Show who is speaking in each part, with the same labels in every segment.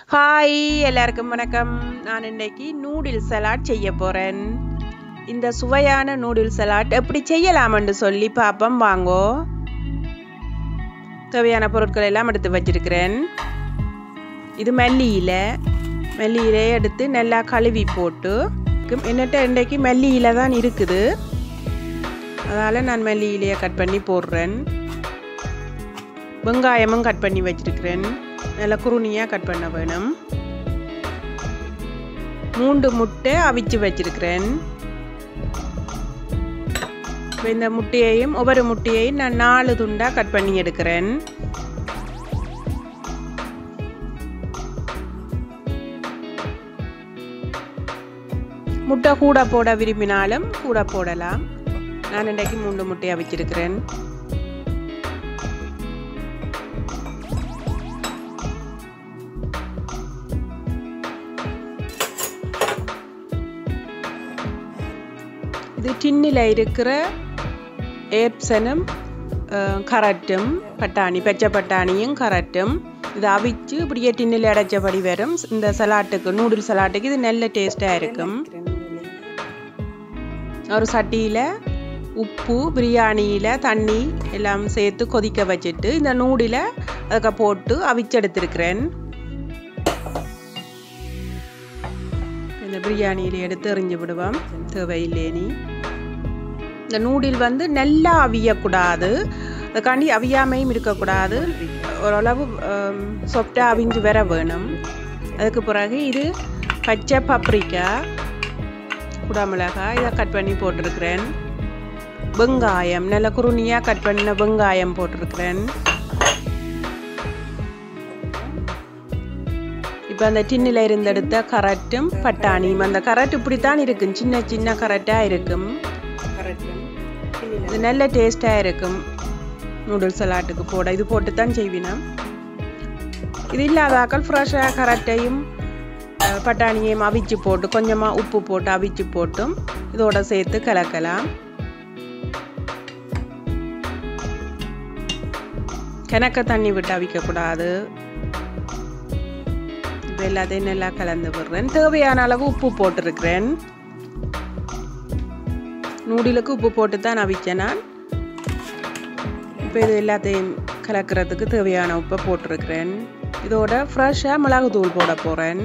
Speaker 1: hi எல்லாருக்கும் வணக்கம் நான் இன்னைக்கு நூடில் சலாட் செய்ய போகிறேன் இந்த சுவையான நூடில் சலாட் எப்படி செய்யலாம்னு சொல்லி பார்ப்போம் வாங்கோ தேவையான பொருட்கள் எல்லாம் எடுத்து வச்சிருக்கிறேன் இது மல்லி இலை மல்லி இலையை எடுத்து நல்லா கழுவி போட்டு என்னட்ட இன்றைக்கு மல்லி இலை தான் இருக்குது அதனால் நான் மல்லி இலையை கட் பண்ணி போடுறேன் வெங்காயமும் கட் பண்ணி வச்சிருக்கிறேன் நல்லா குருணியாக கட் பண்ண வேணும் மூன்று முட்டை அவிச்சு வச்சிருக்கிறேன் இந்த முட்டையையும் ஒவ்வொரு முட்டையையும் நான் நாலு துண்டாக கட் பண்ணி எடுக்கிறேன் முட்டை கூட போட விரும்பினாலும் கூட போடலாம் நான் இன்றைக்கு மூன்று முட்டையை வச்சிருக்கிறேன் இது டின்னில் இருக்கிற ஏப்சனும் கரட்டும் பட்டாணி பச்சை பட்டாணியும் கரட்டும் இதை அவிச்சு இப்படியே டின்னில் அடைச்சபடி வரும் இந்த சலாட்டுக்கு நூடுல் சலாட்டுக்கு இது நல்ல டேஸ்டாக இருக்கும் ஒரு சட்டியில் உப்பு பிரியாணியில் தண்ணி எல்லாம் சேர்த்து கொதிக்க வச்சுட்டு இந்த நூடில் அதுக்கு போட்டு அவிச்செடுத்துருக்கிறேன் இந்த பிரியாணியில் எடுத்து எறிஞ்சு விடுவோம் தேவையில்லேனி இந்த நூடில் வந்து நல்லா அவியக்கூடாது அதுக்காண்டி அவியாமையும் இருக்கக்கூடாது ஓரளவு சொப்டாக அவிஞ்சு வர வேணும் அதுக்கு பிறகு இது பச்சை பப்ரிக்கா குடாமிளகாய் இதை கட் பண்ணி போட்டிருக்கிறேன் வெங்காயம் நல்ல குருணியாக கட் பண்ண வெங்காயம் போட்டிருக்கிறேன் இப்போ அந்த டின்னில் இருந்தெடுத்த கரட்டும் பட்டாணியும் அந்த கரட் இப்படித்தான் இருக்கும் சின்ன சின்ன கரட்டாக இருக்கும் இது நல்ல டேஸ்டாக இருக்கும் நூடுல்ஸ் சலாட்டுக்கு போட இது போட்டு தான் செய்வினா இது இல்லாதாக்கள் ஃப்ரெஷ்ஷாக கரட்டையும் பட்டாணியையும் அவிச்சு போட்டு கொஞ்சமாக உப்பு போட்டு அவிச்சு போட்டும் இதோட சேர்த்து கலக்கலாம் கிணக்க தண்ணி விட்டு அவிக்கக்கூடாது இப்போ எல்லாத்தையும் நல்லா கலந்து விடுறேன் தேவையான அளவு உப்பு போட்டிருக்கிறேன் நூடிலுக்கு உப்பு போட்டு தான் அவிச்சேன் நான் இப்போ இது எல்லாத்தையும் கலக்கிறதுக்கு தேவையான உப்பை போட்டிருக்கிறேன் இதோட ஃப்ரெஷ்ஷாக மிளகு தூள் போட போகிறேன்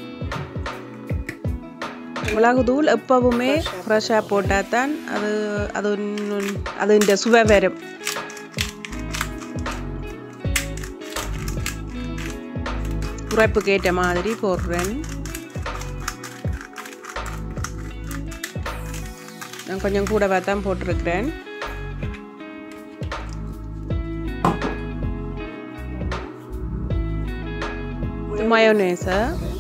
Speaker 1: மிளகு தூள் எப்பவுமே ஃப்ரெஷ்ஷாக போட்டால் தான் அது அது அது இந்த சுவை வரும் உரைப்புக்கு ஏற்ற மாதிரி போடுறேன் நான் கொஞ்சம் கூடவா தான் போட்டிருக்கிறேன் மயோனேஸை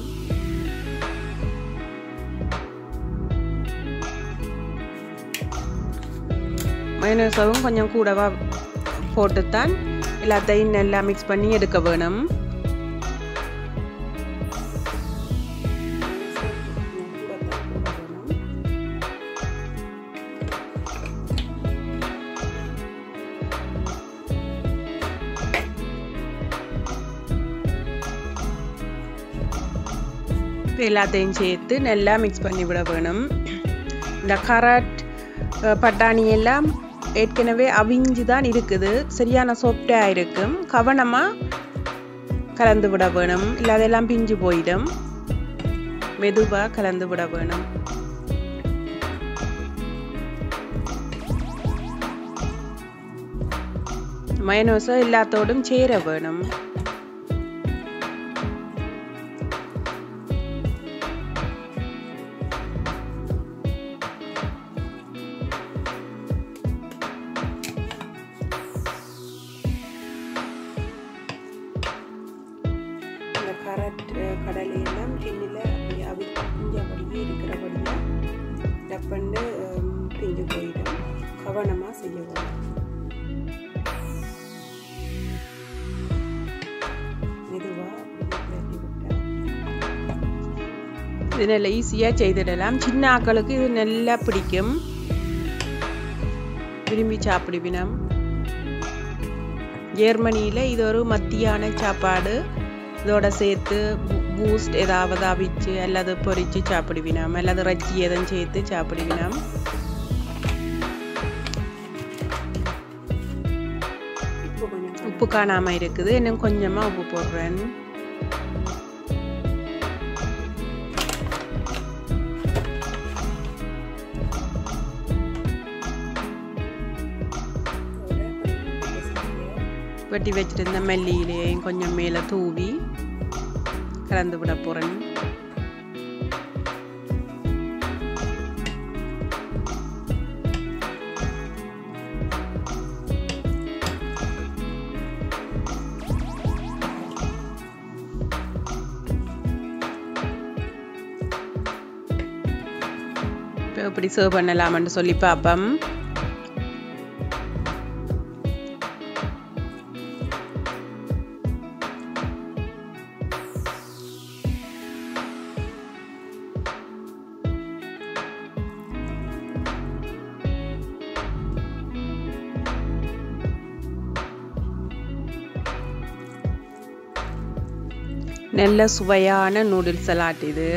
Speaker 1: மயோனேஸவும் கொஞ்சம் கூடவா போட்டுத்தான் எல்லாத்தையும் நல்லா மிக்ஸ் பண்ணி எடுக்க வேணும் எல்லாத்தையும் சேர்த்து நல்லா மிக்ஸ் பண்ணி விட வேணும் இந்த கரட் பட்டாணி எல்லாம் ஏற்கனவே அவிஞ்சு தான் இருக்குது சரியான சாஃப்டாக இருக்கும் கவனமாக கலந்து விட வேணும் இல்லை அதெல்லாம் பிஞ்சு போயிடும் மெதுவாக கலந்து விட வேணும் மயனோஸை எல்லாத்தோடும் சேர வேணும் கரட் கடலையெல்லாம் கிண்ணில் அப்படி அவிஞ்சபடியே இருக்கிறபடியாக டப்பண்டு பிஞ்சு போயிடும் கவனமாக செய்ய வேணும் இது நல்ல ஈஸியாக செய்திடலாம் சின்ன ஆக்களுக்கு இது நல்லா பிடிக்கும் விரும்பி சாப்பிடுவினம் ஜெர்மனியில் இது ஒரு மத்தியான சாப்பாடு இதோட சேர்த்து பூஸ்ட் ஏதாவது அவிச்சு அல்லது பொரிச்சு சாப்பிடுவினாம் அல்லது ரச்சி எதுவும் சேர்த்து சாப்பிடுவினாம் உப்பு காணாம இருக்குது இன்னும் கொஞ்சமா உப்பு போடுறேன் வெட்டி வச்சிருந்த மல்லியிலையும் கொஞ்சம் மேலே தூவி கலந்து விட போகிறேன் இப்போ எப்படி சர்வ் பண்ணலாம்னு சொல்லி பார்ப்போம் நல்ல சுவையான நூடுல்ஸ் சலாட் இது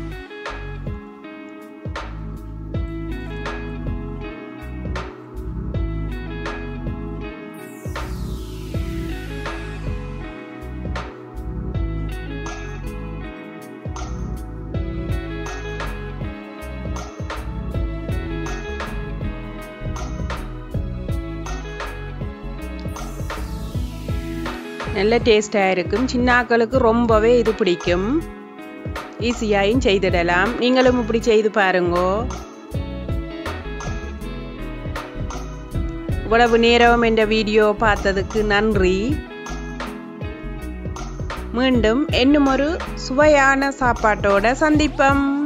Speaker 1: நல்ல டேஸ்டாக இருக்கும் சின்னாக்களுக்கு ரொம்பவே இது பிடிக்கும் ஈஸியாகவும் செய்திடலாம் நீங்களும் இப்படி செய்து பாருங்கோ இவ்வளவு நேரம் என்ற வீடியோ பார்த்ததுக்கு நன்றி மீண்டும் இன்னும் ஒரு சுவையான சாப்பாட்டோட சந்திப்போம்